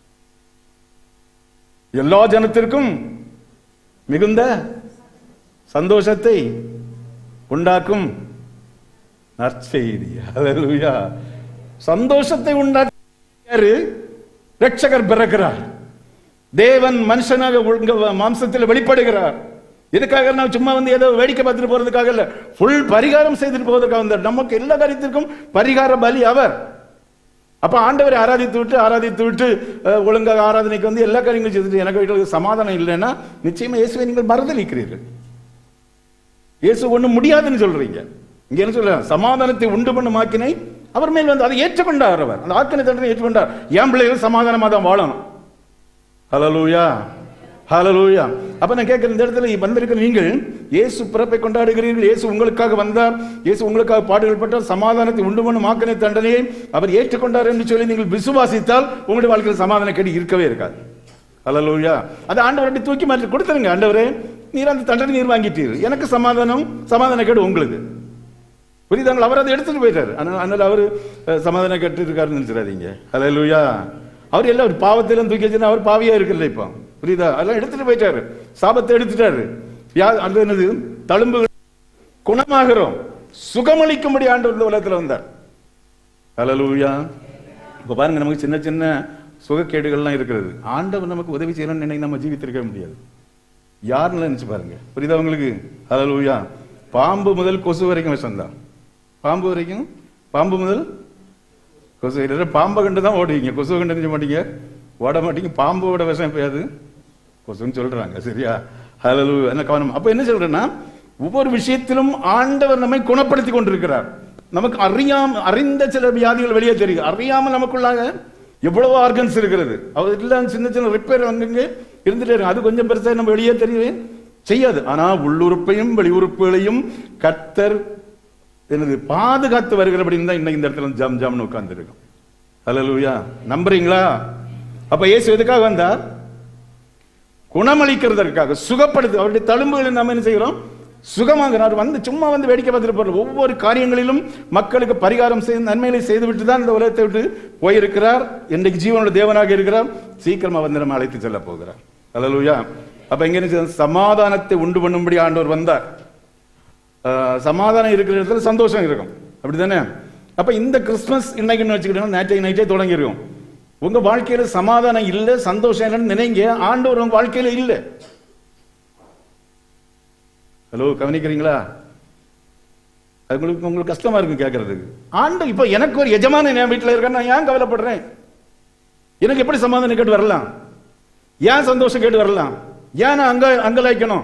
எல்லா ஜனத்திற்கும் மிகுந்த சந்தோஷத்தை உண்டாக்கும் நற்செய்தி ஹalleluya சந்தோஷத்தை உண்டாக்க ரட்சகர் பிறக்கிறார் தேவன் மனுஷனாக உங்க மாம்சத்தில் வெளிப்படுகிறார் இதுக்காக நான் சும்மா வந்து ஏதோ வேடிக்கை பார்த்துட்டு போறதுக்காக இல்ல ஃபுல் பரிகாரம் செய்துட்டு போவதற்காக வந்தார் நமக்கு எல்லா காரியத்திற்கும் பரிகார பலி அவர் அப்ப ஆண்டவரை ஆராதித்து விட்டு ஆராதித்து விட்டு அஹ், ஒழுங்காக ஆராதனைக்கு வந்து எல்லா காரியங்களும் செய்துட்டு எனக்கு வீட்டுக்கு சமாதானம் இல்லைன்னா நிச்சயமா இயேசுவை நீங்கள் மறுதளிக்கிறீர்கள் இயேசு ஒண்ணு முடியாதுன்னு சொல்றீங்க இங்க என்ன சொல்ற சமாதானத்தை உண்டு பண்ண மாக்கினை அவர் மேல் வந்து அதை ஏற்றுக்கொண்டார் அவர் அந்த ஆக்கினை தண்டனை ஏற்றுக்கொண்டார் என் பிள்ளைகள் சமாதானமா தான் வாழணும் ஹalleluya ஹalleluya அப்ப நான் கேட்கிறேன் இந்த இடத்துல வந்திருக்கிற நீங்கள் இயேசு பிறப்பை கொண்டாடுகிறீர்கள் இயேசு உங்களுக்காக வந்தார் இயேசு உங்களுக்காக பாடுகள் பட்டார் சமாதானத்தை உண்டு பண்ணும் மாக்கினை தண்டனையை அவர் ஏற்றுக்கொண்டார் என்று சொல்லி நீங்கள் விசுவாசித்தால் உங்களுடைய வாழ்க்கையில் சமாதான கேடு இருக்கவே இருக்காது ஹalleluya அது ஆண்டவரை தூக்கி மாற்றி கொடுத்துருங்க ஆண்டவரே நீர் அந்த தண்டனை நீர் வாங்கிட்டீர் எனக்கு சமாதானம் சமாதான கேடு உங்களுக்கு புரியுதாங்களா அவர் அதை எடுத்துட்டு போயிட்டாரு அதனால அதனால அவர் சமாதான கேட்டு இருக்காருன்னு நினைச்சிடாதீங்க ஹalleluya அவர் எல்லாம் ஒரு பாவத்திலும் தூக்கி வச்சுன்னா அவர் பாவியா இருக்குல்ல இப்போ புரியுதா அதெல்லாம் எடுத்துட்டு போயிட்டாரு சாபத்தை எடுத்துட்டாரு யா அது என்னது தழும்பு குணமாகிறோம் சுகமளிக்கும்படி ஆண்டவர் இந்த உலகத்துல வந்தார் ஹalleluya இப்போ பாருங்க நமக்கு சின்ன சின்ன சுகக்கேடுகள்லாம் இருக்கிறது ஆண்டவர் நமக்கு உதவி செய்யணும்னு நினைக்க நம்ம ஜீவித்திருக்க முடியாது யாருன்னு நினைச்சு பாருங்க புரியுதா உங்களுக்கு ஹalleluya பாம்பு முதல் கொசு வரைக்கும் விஷம்தான் பாம்பு வரைக்கும் பாம்பு முதல் கொசு இல்லை பாம்பை கண்டு தான் ஓடுவீங்க கொசுவை கண்டு நினைச்ச மாட்டீங்க ஓட மாட்டீங்க பாம்போட விஷம் எப்பயாவது கொசுன்னு சொல்றாங்க சரியா ஹalleluya என்ன கவனம் அப்ப என்ன சொல்றேன்னா ஒவ்வொரு விஷயத்திலும் ஆண்டவர் நம்மை குணப்படுத்தி கொண்டிருக்கிறார் நமக்கு அறியாம அறிந்த சில வியாதிகள் வெளியே தெரியும் அறியாம நமக்குள்ளாக எவ்வளவு ஆர்கன்ஸ் இருக்கிறது அவர் இல்ல சின்ன சின்ன ரிப்பேர் அங்கங்க இருந்துட்டே இருக்கு அது கொஞ்சம் பெருசா நம்ம வெளியே தெரியவே செய்யாது ஆனா உள்ளுறுப்பையும் வெளி உறுப்புகளையும் கத்தர் எனது பாதுகாத்து வருகிறபடின்னு தான் இன்னைக்கு இந்த இடத்துல ஜம் ஜம்னு உட்கார்ந்து இருக்கும் ஹalleluya நம்புறீங்களா அப்ப இயேசு எதுக்காக வந்தார் குணமளிக்கிறதற்காக சுகப்படுத்து அவருடைய தழும்புகளை நாம் என்ன செய்கிறோம் சுகமாகிறார் வந்து சும்மா வந்து வேடிக்கை பார்த்துட்டு போறார் ஒவ்வொரு காரியங்களிலும் மக்களுக்கு பரிகாரம் செய்து நன்மைகளை செய்துவிட்டு தான் இந்த உலகத்தை விட்டு போயிருக்கிறார் இன்றைக்கு ஜீவனோட தேவனாக இருக்கிறார் சீக்கிரமா வந்து நம்ம அழைத்து செல்ல போகிறார் ஹalleluya அப்ப எங்க என்ன செய்யணும்? சமாதானத்தை உண்டு பண்ணும்படி ஆண்டவர் வந்தார் ஆஹ் சமாதானம் இருக்கிற இடத்துல சந்தோஷம் இருக்கும் அப்படிதானே அப்ப இந்த கிறிஸ்துமஸ் இன்னைக்குன்னு வச்சுக்கிட்டோம்னா நேற்றைக்கு நைட்டே தொடங்கிருக்கும் உங்க வாழ்க்கையில சமாதானம் இல்ல சந்தோஷம் இல்லைன்னு நினைங்க ஆண்டவர் உங்க வாழ்க்கையில இல்ல ஹலோ கவனிக்கிறீங்களா அது உங்களுக்கு உங்களுக்கு கஷ்டமா இருக்கும் கேட்கறதுக்கு ஆண்டு இப்போ எனக்கு ஒரு எஜமான என் வீட்டில் இருக்கேன் நான் ஏன் கவலைப்படுறேன் எனக்கு எப்படி சமாதானம் கேட்டு வரலாம் ஏன் சந்தோஷம் கேட்டு வரலாம் ஏன் நான் அங்க அங்கலாய்க்கணும்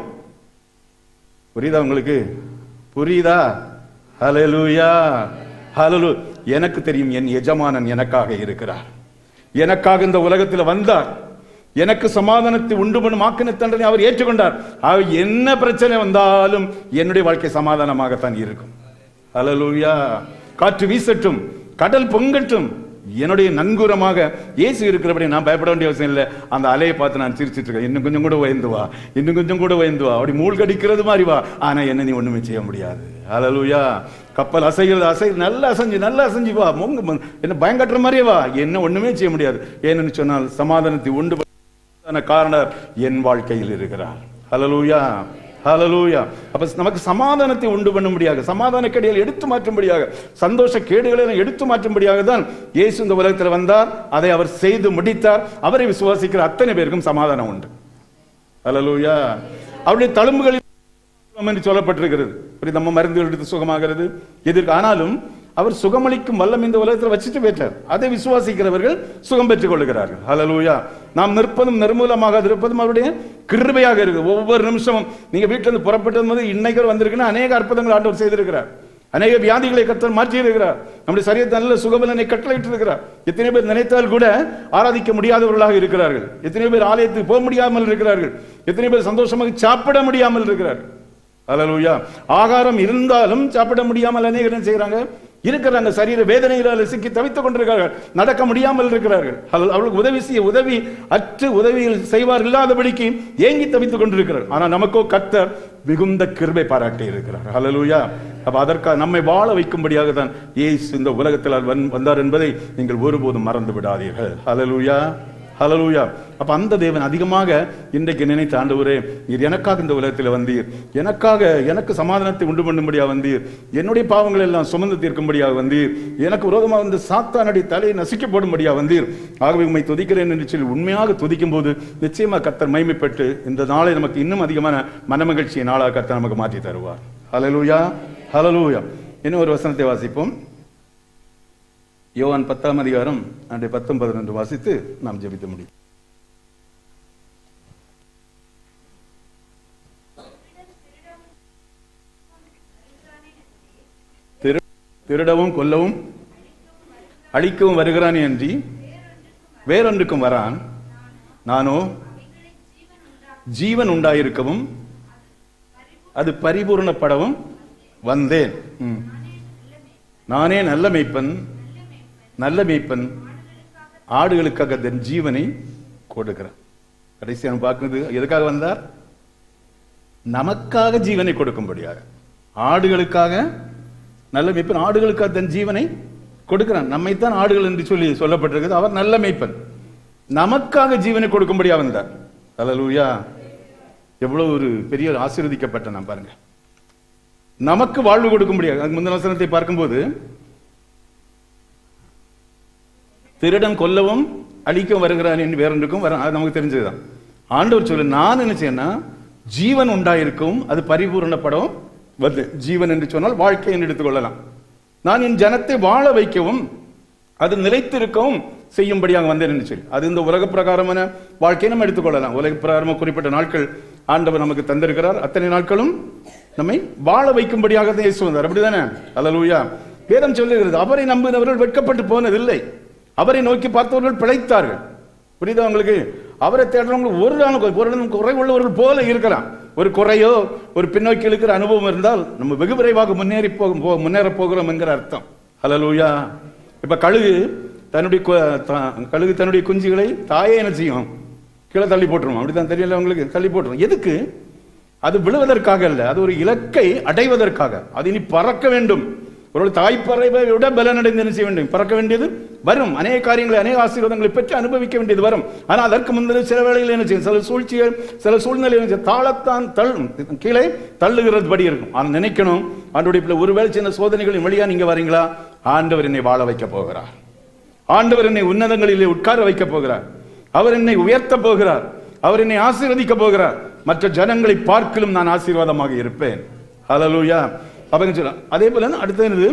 புரியுதா உங்களுக்கு புரியுதா ஹalleluya ஹalleluya எனக்கு தெரியும் என் எஜமானன் எனக்காக இருக்கிறார் எனக்காக இந்த உலகத்தில் வந்தார் எனக்கு சமாதானத்தை உண்டு பண்ணும் ஆக்கின தண்டனை அவர் ஏற்றுக்கொண்டார் அவர் என்ன பிரச்சனை வந்தாலும் என்னுடைய வாழ்க்கை சமாதானமாகத்தான் இருக்கும் ஹalleluya காற்று வீசட்டும் கடல் பொங்கட்டும் என்னுடைய நங்கூரமாக இயேசு இருக்கிறபடி நான் பயப்பட வேண்டிய அவசியம் இல்லை அந்த அலையை பார்த்து நான் சிரிச்சிட்டு இருக்கேன் இன்னும் கொஞ்சம் கூட உயர்ந்து வா இன்னும் கொஞ்சம் கூட உயர்ந்து வா அப்படி மூழ்கடிக்கிறது மாதிரி வா ஆனா என்ன நீ ஒண்ணுமே செய்ய முடியாது ஹalleluya கப்பல் அசைகிறது அசை நல்லா அசைஞ்சு நல்லா அசைஞ்சு வா மொங்க மொங்க. என்ன பயங்கட்டுற மாதிரியே வா என்ன ஒண்ணுமே செய்ய முடியாது ஏன்னு சொன்னால் சமாதானத்தை உண்டு பண்ண காரணர் என் வாழ்க்கையில் இருக்கிறார் ஹalleluya ஹalleluya அப்ப நமக்கு சமாதானத்தை உண்டு பண்ணும்படியாக சமாதான கேடுகளை எடுத்து மாற்றும்படியாக சந்தோஷ கேடுகளை எல்லாம் எடுத்து மாற்றும்படியாக தான் இயேசு இந்த உலகத்தில் வந்தார் அதை அவர் செய்து முடித்தார் அவரை விசுவாசிக்கிற அத்தனை பேருக்கும் சமாதானம் உண்டு ஹalleluya அவருடைய தழும்புகளில் சுகம் என்று சொல்லப்பட்டிருக்கிறது இப்படி நம்ம மருந்து எடுத்து சுகமாகிறது எதிர்க்கு ஆனாலும் அவர் சுகமளிக்கும் வல்லம் இந்த உலகத்தில் வச்சுட்டு போயிட்டார் அதை விசுவாசிக்கிறவர்கள் சுகம் பெற்றுக் கொள்கிறார்கள் ஹalleluya நாம் நிற்பதும் நிர்மூலமாக இருப்பதும் அவருடைய கிருபையாக இருக்கு ஒவ்வொரு நிமிஷமும் நீங்க வீட்டில இருந்து புறப்பட்டது முதல் இன்னைக்கு வந்திருக்குன்னா அநேக அற்புதங்கள் ஆண்டவர் செய்திருக்கிறார் அநேக வியாதிகளை கத்தர் மாற்றி இருக்கிறார் நம்முடைய சரீரத்தை நல்ல சுகபலனை கட்டளையிட்டு இருக்கிறார் எத்தனை பேர் நினைத்தால் கூட ஆராதிக்க முடியாதவர்களாக இருக்கிறார்கள் எத்தனை பேர் ஆலயத்துக்கு போக முடியாமல் இருக்கிறார்கள் எத்தனை பேர் சந்தோஷமாக சாப்பிட முடியாமல் இருக்கிறார்கள் அல்லேலூயா ஆகாரம் இருந்தாலும் சாப்பிட முடியாமல் அநேகர் என்ன செய்கிறாங்க இருக்கிறாங்க சரீர வேதனைகளால் சிக்கி தவித்துக் கொண்டிருக்கிறார்கள் நடக்க முடியாமல் இருக்கிறார்கள் அல்ல- அவர்களுக்கு உதவி செய்ய உதவி அற்று உதவியில் செய்வார் இல்லாதபடிக்கு ஏங்கி தவித்துக் கொண்டிருக்கிறார் ஆனா நமக்கோ கத்தர் மிகுந்த கிருபை பாராட்டி இருக்கிறார் ஹalleluya அப்ப அதற்காக நம்மை வாழ வைக்கும்படியாக தான் இயேசு இந்த உலகத்தில் அவர் வந்- வந்தார் என்பதை நீங்கள் ஒருபோதும் மறந்து விடாதீர்கள் ஹalleluya ஹalleluya அப்ப அந்த தேவன் அதிகமாக இன்றைக்கு நினைத்த ஆண்டவரே நீர் எனக்காக இந்த உலகத்தில் வந்தீர் எனக்காக எனக்கு சமாதானத்தை உண்டு பண்ணும்படியாக வந்தீர் என்னுடைய பாவங்கள் எல்லாம் சுமந்து தீர்க்கும்படியாக வந்தீர் எனக்கு விரோதமாக வந்து சாத்தானுடைய தலையை நசிக்கப்படும்படியாக வந்தீர் ஆகவே உண்மை துதிக்கிறேன் என்று சொல்லி உண்மையாக துதிக்கும் போது நிச்சயமா கர்த்தர் மைமைப்பட்டு இந்த நாளை நமக்கு இன்னும் அதிகமான மனமகிழ்ச்சியை நாளாக கர்த்தர் நமக்கு மாற்றி தருவார் ஹalleluya ஹalleluya இன்னும் ஒரு வசனத்தை வாசிப்போம் யோவான் பத்தாம் அதிகாரம் அன்றைய பத்தும் பதினொன்று வாசித்து நாம் ஜெபிக்க முடியும் திரு- திருடவும் கொல்லவும் அழிக்கவும் வருகிறானே அன்றி வேறொன்றுக்கும் வரான் நானோ ஜீவன் உண்டாயிருக்கவும் அது பரிபூர்ணப்படவும் வந்தேன் ம். நானே நல்ல மேய்ப்பன் நல்ல மேய்ப்பன் ஆடுகளுக்காக தன் ஜீவனை கொடுக்கிறான் கடைசி நம்ம பார்க்கிறது எதுக்காக வந்தார் நமக்காக ஜீவனை கொடுக்கும்படியாக ஆடுகளுக்காக நல்ல மேய்ப்பன் ஆடுகளுக்காக தன் ஜீவனை கொடுக்கிறான் நம்மைத்தான் ஆடுகள் என்று சொல்லி சொல்லப்பட்டிருக்கிறது அவர் நல்ல மேய்ப்பன் நமக்காக ஜீவனை கொடுக்கும்படியாக வந்தார் அல்லேலூயா எவ்வளவு ஒரு பெரிய ஒரு ஆசீர்வதிக்கப்பட்ட நான் பாருங்க நமக்கு வாழ்வு கொடுக்கும்படியாக அது முந்தின வசனத்தை பார்க்கும்போது திருடன் கொல்லவும் அழிக்கவும் வருகிறான் என்று வேறொன்றுக்கும் வர அது நமக்கு தெரிஞ்சதுதான் ஆண்டவர் சொல்லு நான் என்ன செய்யணும்னா ஜீவன் உண்டாயிருக்கும் அது பரிபூரணப்படவும் வந்து ஜீவன் என்று சொன்னால் வாழ்க்கை என்று எடுத்துக்கொள்ளலாம் நான் என் ஜனத்தை வாழ வைக்கவும் அது நிலைத்திருக்கவும் செய்யும்படியாக வந்தேன் என்று சொல்லி அது இந்த உலக பிரகாரமான வாழ்க்கையை நம்ம எடுத்துக்கொள்ளலாம் உலக பிரகாரமாக குறிப்பிட்ட நாட்கள் ஆண்டவர் நமக்கு தந்திருக்கிறார் அத்தனை நாட்களும் நம்மை வாழ வைக்கும்படியாக தான் இயேசு வந்தார் அப்படிதானே அல்லேலூயா வேதம் சொல்லுகிறது அவரை நம்பினவர்கள் வெட்கப்பட்டு போனதில்லை அவரை நோக்கி பார்த்தவர்கள் பிழைத்தார்கள் புரியுதா உங்களுக்கு அவரை தேடுறவங்க ஒரு நாள் ஒரு நாள் குறை உள்ளவர்கள் போல இருக்கலாம் ஒரு குறையோ ஒரு பின்னோக்கி இருக்கிற அனுபவம் இருந்தால் நம்ம வெகு விரைவாக முன்னேறி போகும் போ- முன்னேற போகிறோம் என்கிற அர்த்தம் ஹalleluya இப்ப கழுகு தன்னுடைய கு- த- கழுகு தன்னுடைய குஞ்சுகளை தாயே என்ன செய்யும் கீழே தள்ளி போட்டுரும் அப்படிதான் தெரியல உங்களுக்கு தள்ளி போட்டுரும் எதுக்கு அது விழுவதற்காக அல்ல அது ஒரு இலக்கை அடைவதற்காக அது இனி பறக்க வேண்டும் ஒரு தாய்ப்பறவை விட பலனடைந்து என்ன செய்ய வேண்டும் பறக்க வேண்டியது வரும் அநேக காரியங்களை அநேக ஆசீர்வாதங்களை பெற்று அனுபவிக்க வேண்டியது வரும் ஆனால் அதற்கு முந்தைய சில வேளையில் என்ன செய்யும் சில சூழ்ச்சிகள் சில சூழ்நிலை என்ன செய்யும் தாளத்தான் தள் கீழே தள்ளுகிறது படி இருக்கும் ஆனால் நினைக்கணும் ஆண்டுடைய பிள்ளை ஒருவேளை சின்ன சோதனைகளின் வழியா நீங்க வரீங்களா ஆண்டவர் என்னை வாழ வைக்க போகிறார் ஆண்டவர் என்னை உன்னதங்களிலே உட்கார வைக்க போகிறார் அவர் என்னை உயர்த்த போகிறார் அவர் என்னை ஆசீர்வதிக்க போகிறார் மற்ற ஜனங்களை பார்க்கலும் நான் ஆசீர்வாதமாக இருப்பேன் ஹalleluya அவங்க சொல்ல அதே போல அடுத்தது என்னது?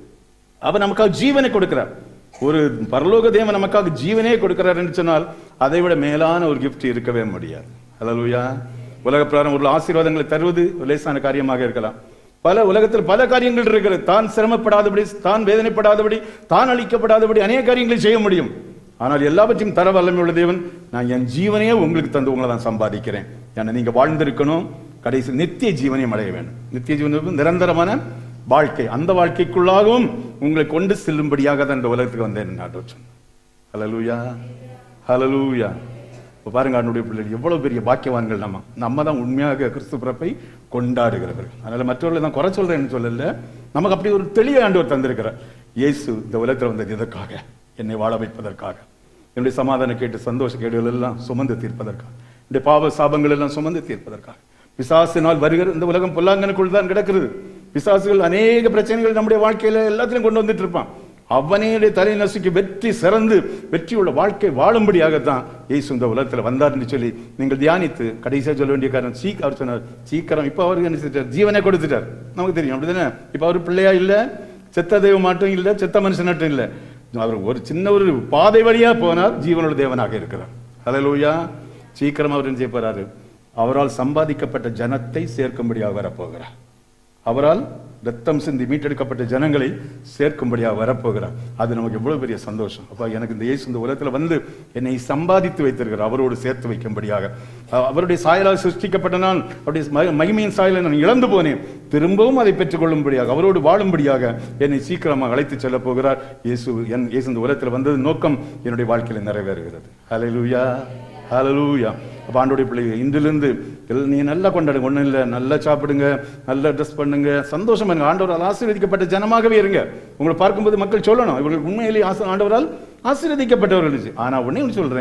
அவர் நமக்காக ஜீவனை கொடுக்கிறார் ஒரு பரலோக தேவன் நமக்காக ஜீவனே கொடுக்கிறார் என்று சொன்னால் அதை விட மேலான ஒரு gift இருக்கவே முடியாது ஹalleluya உலக பிரகாரம் ஒரு ஆசீர்வாதங்களை தருவது ஒரு லேசான காரியமாக இருக்கலாம் பல உலகத்தில் பல காரியங்கள் இருக்கிறது தான் சிரமப்படாதபடி தான் வேதனைப்படாதபடி தான் அழிக்கப்படாதபடி அநேக காரியங்களை செய்ய முடியும் ஆனால் எல்லாவற்றையும் தர வல்லமை உள்ள தேவன் நான் என் ஜீவனையே உங்களுக்கு தந்து உங்களை நான் சம்பாதிக்கிறேன் ஏன்னா நீங்க வாழ்ந்திருக்கணும் கடைசி நித்திய ஜீவனையும் அடைய வேண்டும் நித்திய ஜீவனம் நிரந்தரமான வாழ்க்கை அந்த வாழ்க்கைக்குள்ளாகவும் உங்களை கொண்டு செல்லும்படியாக தான் இந்த உலகத்துக்கு வந்தேன் ஆண்டவர் சொன்னார் ஹalleluya ஹalleluya இப்போ பாருங்க ஆண்டுடைய பிள்ளைகள் எவ்வளவு பெரிய பாக்கியவான்கள் நம்ம நம்ம தான் உண்மையாக கிறிஸ்து பிறப்பை கொண்டாடுகிறவர்கள் அதனால மற்றவர்களை தான் குறை சொல்றேன்னு சொல்லல நமக்கு அப்படி ஒரு தெளிய ஆண்டவர் தந்திருக்கிறார் இயேசு இந்த உலகத்தில் வந்தது இதற்காக என்னை வாழ வைப்பதற்காக என்னுடைய சமாதான கேட்டு சந்தோஷ கேடுகள் எல்லாம் சுமந்து தீர்ப்பதற்காக என்னுடைய பாவ சாபங்கள் எல்லாம் சுமந்து தீர்ப்பதற்காக பிசாசினால் வருகிற இந்த உலகம் பொல்லாங்கனுக்குள் தான் கிடக்கிறது பிசாசுகள் அநேக பிரச்சனைகள் நம்முடைய வாழ்க்கையில எல்லாத்திலும் கொண்டு வந்துட்டு இருப்பான் அவனே தலை நசுக்கி வெற்றி சிறந்து வெற்றியுள்ள வாழ்க்கை வாழும்படியாகத்தான் இயேசு இந்த உலகத்தில் வந்தார் என்று சொல்லி நீங்கள் தியானித்து கடைசியாக சொல்ல வேண்டிய காரணம் சீ அவர் சொன்னார் சீக்கிரம் இப்போ அவருக்கு என்ன செஞ்சிட்டார் ஜீவனை கொடுத்துட்டார் நமக்கு தெரியும் அப்படிதானே இப்போ அவர் பிள்ளையா இல்ல செத்த தெய்வம் மட்டும் இல்ல செத்த மனுஷன் மட்டும் இல்ல அவர் ஒரு சின்ன ஒரு பாதை வழியா போனார் ஜீவனோட தேவனாக இருக்கிறார் ஹalleluya சீக்கிரம் அவர் என்ன செய்ய போறாரு அவரால் சம்பாதிக்கப்பட்ட ஜனத்தை சேர்க்கும்படியாக வரப்போகிறார் அவரால் ரத்தம் சிந்தி மீட்டெடுக்கப்பட்ட ஜனங்களை சேர்க்கும்படியாக வரப்போகிறார் அது நமக்கு எவ்வளவு பெரிய சந்தோஷம் அப்ப எனக்கு இந்த இயேசு இந்த உலகத்துல வந்து என்னை சம்பாதித்து வைத்திருக்கிறார் அவரோடு சேர்த்து வைக்கும்படியாக அ- அவருடைய சாயலால் சிருஷ்டிக்கப்பட்ட நான் அவருடைய ம- மகிமையின் சாயலை நான் இழந்து போனேன் திரும்பவும் அதை பெற்றுக்கொள்ளும்படியாக அவரோடு வாழும்படியாக என்னை சீக்கிரமாக அழைத்து செல்ல போகிறார் இயேசு என் இயேசு இந்த உலகத்தில் வந்தது நோக்கம் என்னுடைய வாழ்க்கையில் நிறைவேறுகிறது ஹalleluya ஹalleluya அப்ப ஆண்டோடைய பிள்ளைங்க இன்றிலிருந்து எல்- நீ நல்லா கொண்டாடுங்க ஒண்ணும் இல்ல நல்லா சாப்பிடுங்க நல்லா ட்ரெஸ் பண்ணுங்க சந்தோஷமா இருங்க ஆண்டவரால் ஆசீர்வதிக்கப்பட்ட ஜனமாகவே இருங்க உங்களை பார்க்கும்போது மக்கள் சொல்லணும் இவர்கள் உண்மையிலேயே ஆச- ஆண்டவரால் ஆசீர்வதிக்கப்பட்டவர்கள் இருந்துச்சு. ஆனா உடனே ஒன்று சொல்றேன்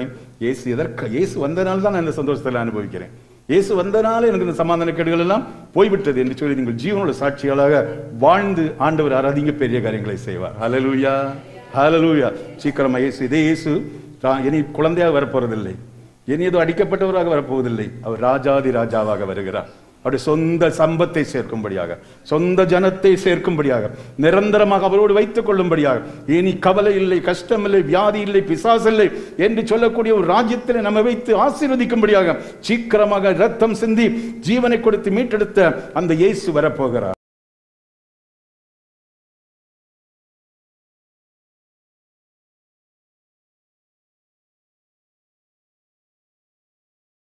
இயேசு எதற்கு இயேசு வந்தனால தான் நான் இந்த சந்தோஷத்தில் அனுபவிக்கிறேன் இயேசு வந்தனால எனக்கு இந்த சமாதான கேடுகள் எல்லாம் போய்விட்டது என்று சொல்லி நீங்கள் ஜீவனோட சாட்சிகளாக வாழ்ந்து ஆண்டவர் ஆராதிங்க பெரிய காரியங்களை செய்வார் ஹalleluya ஹalleluya சீக்கிரமா இயேசு இதே இயேசு தான் இனி குழந்தையாக வரப்போறதில்லை இனி ஏதோ அடிக்கப்பட்டவராக வரப்போவதில்லை அவர் ராஜாதி ராஜாவாக வருகிறார் அவருடைய சொந்த சம்பத்தை சேர்க்கும்படியாக சொந்த ஜனத்தை சேர்க்கும்படியாக நிரந்தரமாக அவரோடு வைத்துக் கொள்ளும்படியாக இனி கவலை இல்லை கஷ்டம் இல்லை வியாதி இல்லை பிசாசு இல்லை என்று சொல்லக்கூடிய ஒரு ராஜ்யத்தில் நம்ம வைத்து ஆசீர்வதிக்கும்படியாக சீக்கிரமாக ரத்தம் சிந்தி ஜீவனை கொடுத்து மீட்டெடுத்த அந்த இயேசு வரப்போகிறார்